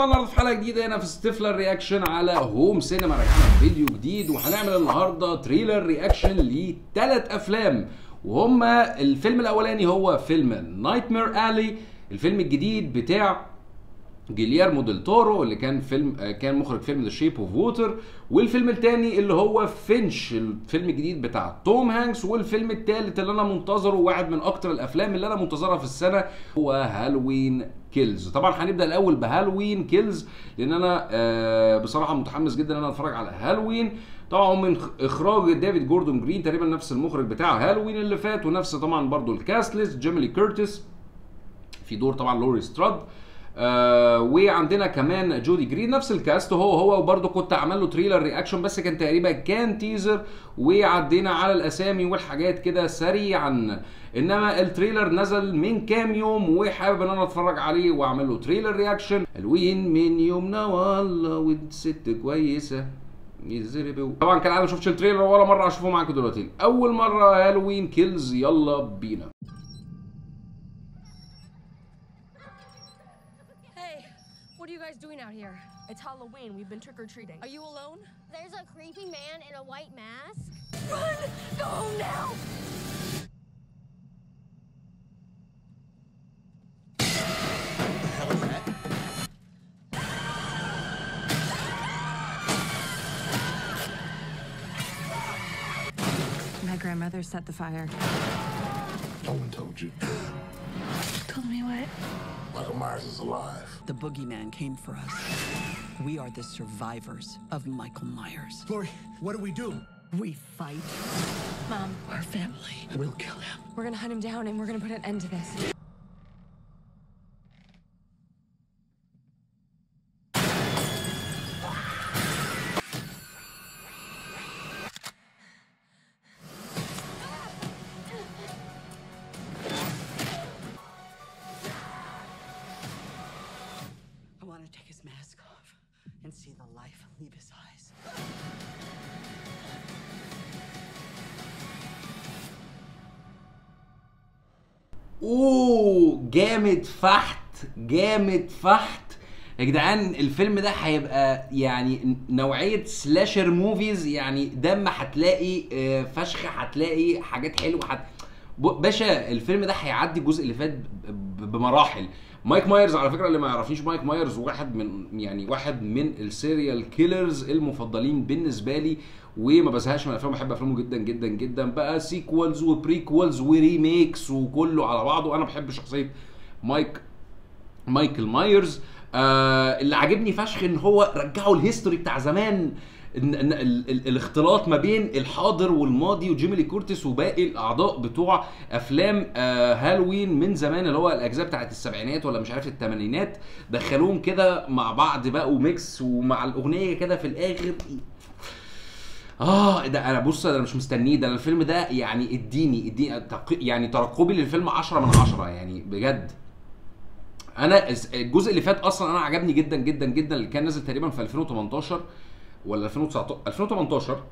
جماعه النهارده في حلقه جديده هنا في ستيفلر رياكشن على هوم سينما رجعنا فيديو جديد وهنعمل النهارده تريلر رياكشن لثلاث افلام وهما الفيلم الاولاني هو فيلم نايت مير الي الفيلم الجديد بتاع جيليرمو ديل تورو اللي كان فيلم آه، كان مخرج فيلم ذا شيب اوف ووتر والفيلم الثاني اللي هو فينش الفيلم الجديد بتاع توم هانكس والفيلم الثالث اللي انا منتظره واحد من اكتر الافلام اللي انا منتظرها في السنه هو هالوين كيلز طبعا هنبدا الاول بهالوين كيلز لان انا آه، بصراحه متحمس جدا ان انا اتفرج على هالوين طبعا من اخراج ديفيد جوردون جرين تقريبا نفس المخرج بتاع هالوين اللي فات ونفس طبعا برضو الكاست ليست جيميلي كيرتس في دور طبعا لوري ستراد آه وعندنا كمان جودي جرين نفس الكاست هو هو وبرده كنت عامل له تريلر رياكشن بس كان تقريبا كان تيزر وعدينا على الاسامي والحاجات كده سريعا انما التريلر نزل من كام يوم وحابب ان انا اتفرج عليه واعمل له تريلر رياكشن الوين من يومنا والله والست كويسه يزربوا طبعا كالعاده ما شفتش التريلر ولا مره اشوفه معاكم دلوقتي اول مره هالوين كيلز يلا بينا Hey, what are you guys doing out here? It's Halloween. We've been trick or treating. Are you alone? There's a creepy man in a white mask. Run! Go now! My grandmother set the fire. No one told you. Told me what? Michael Myers is alive. The boogeyman came for us. We are the survivors of Michael Myers. Lori, what do we do? We fight. Mom, Our family will kill him. we're gonna hunt him down and we're gonna put an end to this. I want to take his mask off and see the life leave his eyes. اوه جامد فحت جامد فحت يا جدعان الفيلم ده هيبقى يعني نوعية سلاشر موفيز يعني دم هتلاقي آه، فشخ هتلاقي حاجات حلوة هت... ب- باشا الفيلم ده هيعدي الجزء اللي فات ب- ب- بمراحل مايك مايرز على فكره اللي ما يعرفنيش مايك مايرز واحد من يعني واحد من السيريال كيلرز المفضلين بالنسبه لي وما بزهقش من افلامه بحب افلامه جدا جدا جدا بقى سيكوالز وبريكوالز وريميكس وكله على بعضه انا بحب شخصيه مايك مايكل مايرز آه اللي عاجبني فشخ ان هو رجعوا الهيستوري بتاع زمان إن إن ال ال الاختلاط ما بين الحاضر والماضي وجيميلي كورتس وباقي الاعضاء بتوع افلام آه هالوين من زمان اللي هو الاجزاء بتاعت السبعينات ولا مش عارف الثمانينات دخلوهم كده مع بعض بقى وميكس ومع الاغنيه كده في الاخر اه ده انا بص انا مش مستنيه ده أنا الفيلم ده يعني اديني اديني تق- يعني ترقبي للفيلم 10 من 10 يعني بجد انا الس- الجزء اللي فات اصلا انا عجبني جدا جدا جدا اللي كان نازل تقريبا في 2018 ولا 2019 2018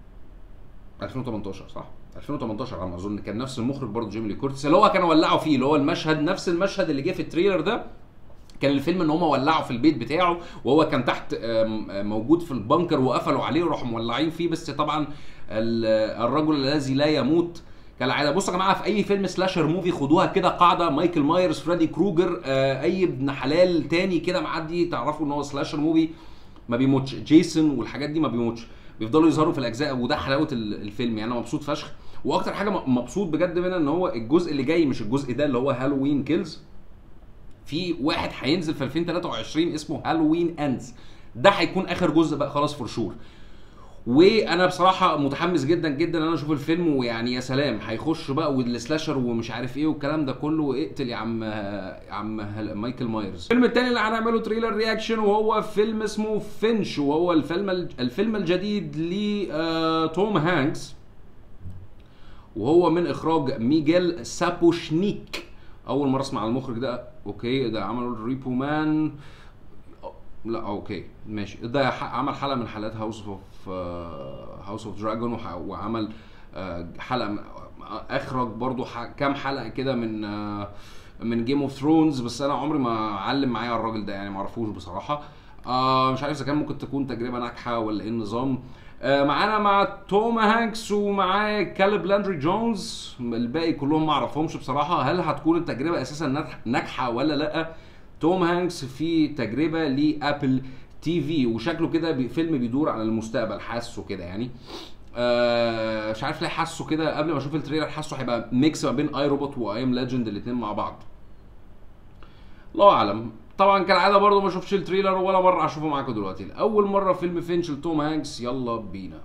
2018 صح 2018 على ما اظن كان نفس المخرج برضه جيمي لي كورتس اللي هو كانوا ولعوا فيه اللي هو المشهد نفس المشهد اللي جه في التريلر ده كان الفيلم ان هم ولعوا في البيت بتاعه وهو كان تحت آم، آم، موجود في البنكر وقفلوا عليه وراحوا مولعين فيه بس طبعا ال- الرجل الذي لا يموت كالعاده بصوا يا جماعه في اي فيلم سلاشر موفي خدوها كده قاعده مايكل مايرز فريدي كروجر آه، اي ابن حلال تاني كده معدي تعرفوا ان هو سلاشر موفي ما بيموتش جيسون والحاجات دي ما بيموتش بيفضلوا يظهروا في الاجزاء وده حلاوه ال- الفيلم يعني انا مبسوط فشخ واكتر حاجه م- مبسوط بجد منها ان هو الجزء اللي جاي مش الجزء ده اللي هو هالوين كيلز في واحد هينزل في 2023 اسمه هالوين اندز ده هيكون اخر جزء بقى خلاص فور شور وانا بصراحه متحمس جدا جدا ان انا اشوف الفيلم ويعني يا سلام هيخش بقى والسلاشر ومش عارف ايه والكلام ده كله واقتل يا عم يا عم هل- مايكل مايرز الفيلم التاني اللي هنعمله تريلر رياكشن وهو فيلم اسمه فينش وهو الفيلم الفيلم الجديد لتوم هانكس وهو من اخراج ميجيل سابوشنيك اول مره اسمع المخرج ده اوكي ده عملوا الريبو مان لا اوكي ماشي ده ح- عمل حلقه من حلقات هاوس اوف هاوس اوف دراجون وعمل آه، حلقه من- اخرج برضو ح- كام حلقه كده من من جيم اوف ثرونز بس انا عمري ما علم معايا الراجل ده يعني ما اعرفوش بصراحه آه مش عارف اذا كان ممكن تكون تجربه ناجحه ولا ايه النظام آه معانا مع توم هانكس ومعاه كالب لاندري جونز الباقي كلهم ما اعرفهمش بصراحه هل هتكون التجربه اساسا ناجح- ناجحه ولا لا توم هانكس في تجربه لابل تي في وشكله كده بي- فيلم بيدور على المستقبل حاسه كده يعني آه مش عارف ليه حاسه كده قبل ما اشوف التريلر حاسه هيبقى ميكس ما بين اي روبوت واي ام ليجند الاثنين مع بعض الله اعلم طبعا كالعاده برضه ما شفتش التريلر ولا مره هشوفه معاكم دلوقتي اول مره فيلم فينش لتوم هانكس يلا بينا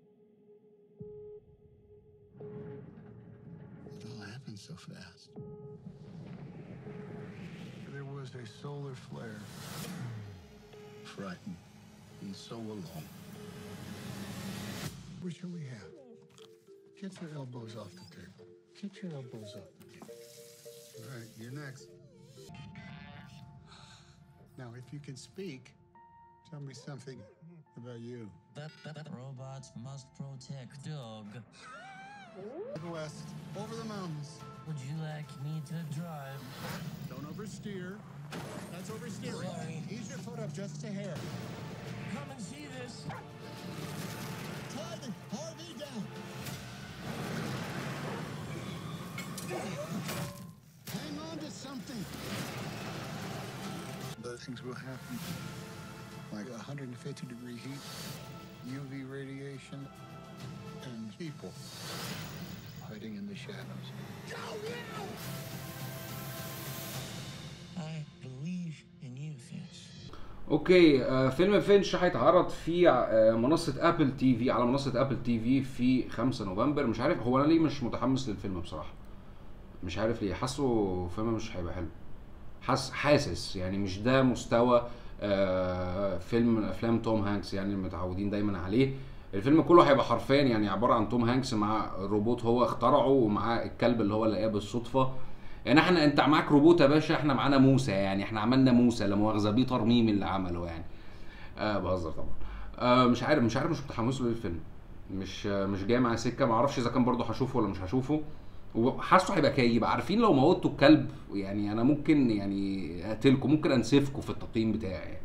It all happened so fast. There was a solar flare. Frightened and so alone. What shall we have? Get your elbows off the table. Get your elbows off the table. All right, you're next. Now, if you can speak, tell me something about you. That, that, that robots must protect dog. West, over the mountains. Would you like me to drive? Don't oversteer. That's oversteering. Sorry. Ease your foot up just a hair. Come and see this. Tie the RV down. Hang on to something. Those things will happen. Like 150 degree heat, UV radiation, and people hiding in the shadows. I believe in you, Finch. اوكي آه فيلم فينش هيتعرض في آه منصه ابل تي في على منصه ابل تي في في 5 نوفمبر مش عارف هو انا ليه مش متحمس للفيلم بصراحه مش عارف ليه حاسه فيلم مش هيبقى حلو حاس حاسس يعني مش ده مستوى آه فيلم من افلام توم هانكس يعني المتعودين دايما عليه الفيلم كله هيبقى حرفيا يعني عباره عن توم هانكس مع روبوت هو اخترعه ومعاه الكلب اللي هو لقاه بالصدفه يعني احنا انت معاك روبوت يا باشا احنا معانا موسى يعني احنا عملنا موسى لا مؤاخذه بيتر ميم اللي عمله يعني آه بهزر طبعا آه مش عارف مش عارف مش متحمس له للفيلم مش آه مش جاي معايا سكه ما اعرفش اذا كان برضه هشوفه ولا مش هشوفه وحاسه هيبقى كئيب عارفين لو موتوا الكلب يعني انا ممكن يعني اقتلكم ممكن انسفكم في التقييم بتاعي يعني.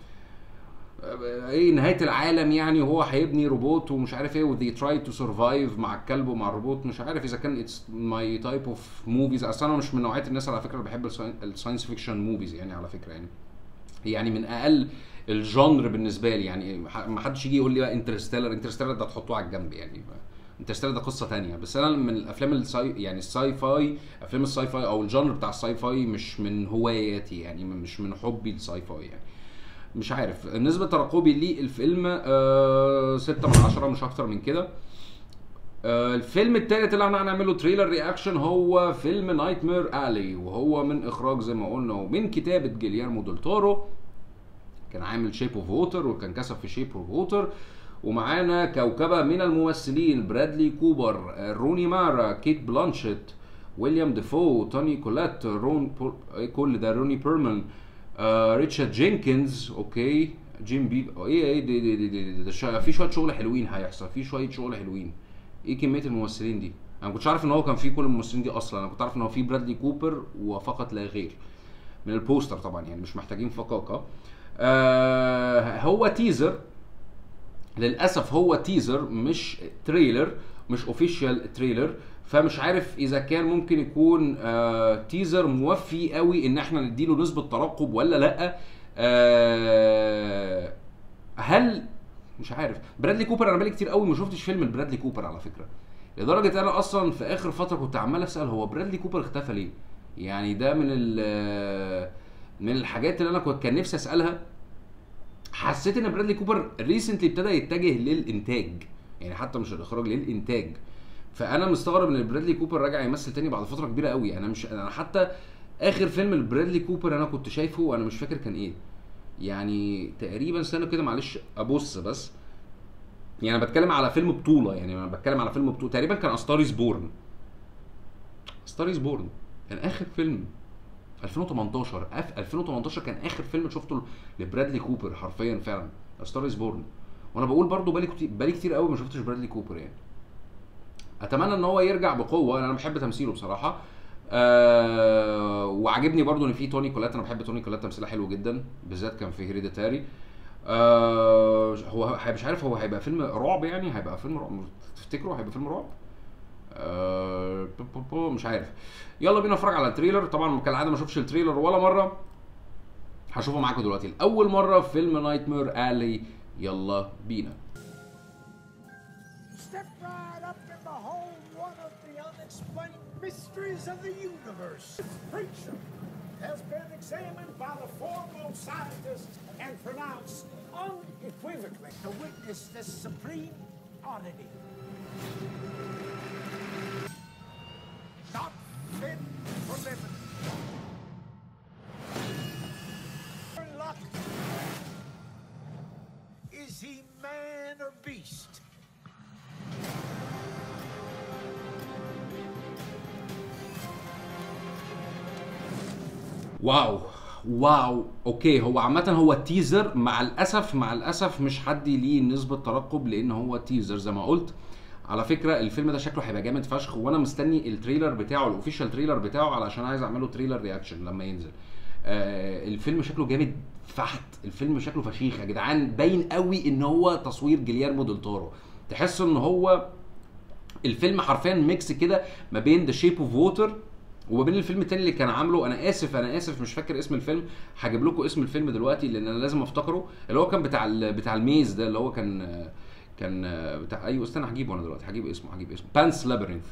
ايه نهايه العالم يعني وهو هيبني روبوت ومش عارف ايه وذي تراي تو سرفايف مع الكلب ومع الروبوت مش عارف اذا كان اتس ماي تايب اوف موفيز اصل انا مش من نوعيه الناس على فكره اللي بحب الساينس فيكشن موفيز يعني على فكره يعني يعني من اقل الجانر بالنسبه لي يعني ما حدش يجي يقول لي بقى انترستيلر انترستيلر ده تحطوه على الجنب يعني انترستيلر ده قصه تانية بس انا من الافلام الساي يعني الساي فاي افلام الساي فاي او الجانر بتاع الساي فاي مش من هواياتي يعني مش من حبي للساي فاي يعني مش عارف نسبة ترقبي للفيلم آه ستة من عشرة مش أكتر من كده آه الفيلم التالت اللي احنا هنعمله تريلر رياكشن هو فيلم نايت مير الي وهو من اخراج زي ما قلنا ومن كتابة جيليرمو دول تورو كان عامل شيب اوف ووتر وكان كسب في شيب اوف ووتر ومعانا كوكبة من الممثلين برادلي كوبر آه، روني مارا كيت بلانشيت ويليام ديفو توني كولات رون بول... إيه كل ده روني بيرمان آه ريتشارد جينكنز اوكي جيم بي ايه ايه دي دي دي, دي, دي, دي شا- في شويه شغل حلوين هيحصل في شويه شغل حلوين ايه كميه الممثلين دي انا ما كنتش عارف ان هو كان في كل الممثلين دي اصلا انا كنت عارف ان هو في برادلي كوبر وفقط لا غير من البوستر طبعا يعني مش محتاجين فقاقه آه هو تيزر للاسف هو تيزر مش تريلر مش اوفيشال تريلر فمش عارف اذا كان ممكن يكون آه تيزر موفي قوي ان احنا نديله نسبه ترقب ولا لا آه هل مش عارف برادلي كوبر انا بقالي كتير قوي ما شفتش فيلم لبرادلي كوبر على فكره لدرجه انا اصلا في اخر فتره كنت عمال اسال هو برادلي كوبر اختفى ليه يعني ده من ال- من الحاجات اللي انا كنت كان نفسي اسالها حسيت ان برادلي كوبر ريسنتلي ابتدى يتجه للانتاج يعني حتى مش الاخراج للانتاج فانا مستغرب ان برادلي كوبر راجع يمثل تاني بعد فتره كبيره قوي انا مش انا حتى اخر فيلم لبرادلي كوبر انا كنت شايفه وانا مش فاكر كان ايه يعني تقريبا استنى كده معلش ابص بس يعني انا بتكلم على فيلم بطوله يعني انا بتكلم على فيلم بطوله تقريبا كان ستاريز بورن ستاريز بورن كان اخر فيلم 2018 أف 2018 كان اخر فيلم شفته لبرادلي كوبر حرفيا فعلا ستاريز بورن وانا بقول برضو بالي كتير بالي كتير قوي ما شفتش برادلي كوبر يعني اتمنى ان هو يرجع بقوه انا بحب تمثيله بصراحه آه وعجبني برضو ان في توني كولات انا بحب توني كولات تمثيلها حلو جدا بالذات كان في هيريديتاري آه هو هي- مش عارف هو هيبقى فيلم رعب يعني هيبقى فيلم رعب تفتكروا هيبقى فيلم رعب آه بو- بو- بو، مش عارف يلا بينا نتفرج على التريلر طبعا كالعاده ما شفتش التريلر ولا مره هشوفه معاكم دلوقتي لاول مره في فيلم نايت مير الي يلا بينا Step right up and behold one of the unexplained mysteries of the universe. This creature has been examined by the foremost scientists and pronounced unequivocally to witness this supreme oddity. Not fit for living. For luck. Is he man or beast? واو واو اوكي هو عامة هو تيزر مع الاسف مع الاسف مش حدي ليه نسبة ترقب لان هو تيزر زي ما قلت على فكرة الفيلم ده شكله هيبقى جامد فشخ وانا مستني التريلر بتاعه الاوفيشال تريلر بتاعه علشان عايز اعمله تريلر رياكشن لما ينزل آه الفيلم شكله جامد فحت الفيلم شكله فشيخ يا جدعان باين قوي ان هو تصوير جيليرمو ديل تورو تحس ان هو الفيلم حرفيا ميكس كده ما بين ذا شيب اوف ووتر وما بين الفيلم التاني اللي كان عامله انا اسف انا اسف مش فاكر اسم الفيلم هجيب لكم اسم الفيلم دلوقتي لان انا لازم افتكره اللي هو كان بتاع ال- بتاع الميز ده اللي هو كان كان بتاع ايوه استنى هجيبه انا دلوقتي هجيب اسمه هجيب اسمه بانس لابرينث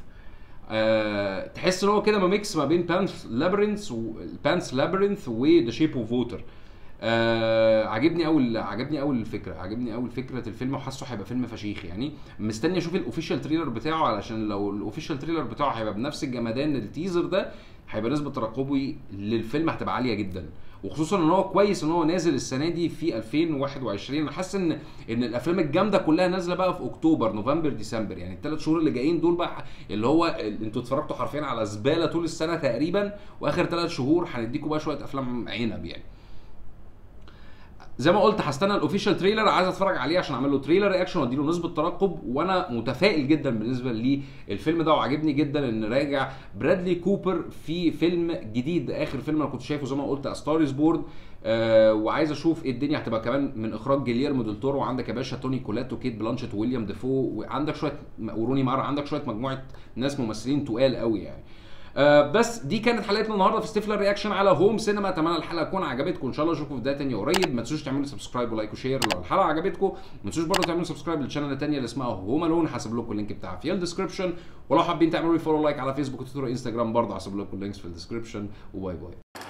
أه تحس ان هو كده ميكس ما بين بانس لابرينث وبانس لابرينث وذا شيب اوف ووتر آه عجبني اول عجبني اول الفكره عجبني اول فكره الفيلم وحاسه هيبقى فيلم فشيخ يعني مستني اشوف الاوفيشال تريلر بتاعه علشان لو الاوفيشال تريلر بتاعه هيبقى بنفس الجمدان التيزر ده هيبقى نسبه ترقبي للفيلم هتبقى عاليه جدا وخصوصا ان هو كويس ان هو نازل السنه دي في 2021 انا حاسس ان ان الافلام الجامده كلها نازله بقى في اكتوبر نوفمبر ديسمبر يعني الثلاث شهور اللي جايين دول بقى اللي هو ال- انتوا اتفرجتوا حرفيا على زباله طول السنه تقريبا واخر ثلاث شهور هنديكم بقى شويه افلام عنب يعني زي ما قلت هستنى الاوفيشال تريلر عايز اتفرج عليه عشان اعمل له تريلر رياكشن واديله نسبه ترقب وانا متفائل جدا بالنسبه للفيلم ده وعاجبني جدا ان راجع برادلي كوبر في فيلم جديد اخر فيلم انا كنت شايفه زي ما قلت ستارز بورد آه وعايز اشوف ايه الدنيا هتبقى كمان من اخراج جيليرمو ديل تورو وعندك يا باشا توني كولات وكيت بلانشيت وويليام ديفو وعندك شويه وروني مارا عندك شويه مجموعه ناس ممثلين تقال قوي يعني آه بس دي كانت حلقتنا النهارده في ستيفلر رياكشن على هوم سينما اتمنى الحلقه تكون عجبتكم ان شاء الله اشوفكم في ده تاني قريب ما تنسوش تعملوا سبسكرايب ولايك وشير لو الحلقه عجبتكم ما تنسوش برضه تعملوا سبسكرايب للشانل الثانيه اللي اسمها هوم الون هسيب لكم اللينك بتاعها في الديسكربشن ولو حابين تعملوا لي فولو لايك على فيسبوك وتويتر وانستجرام برضه هسيب لكم اللينكس في الديسكربشن وباي باي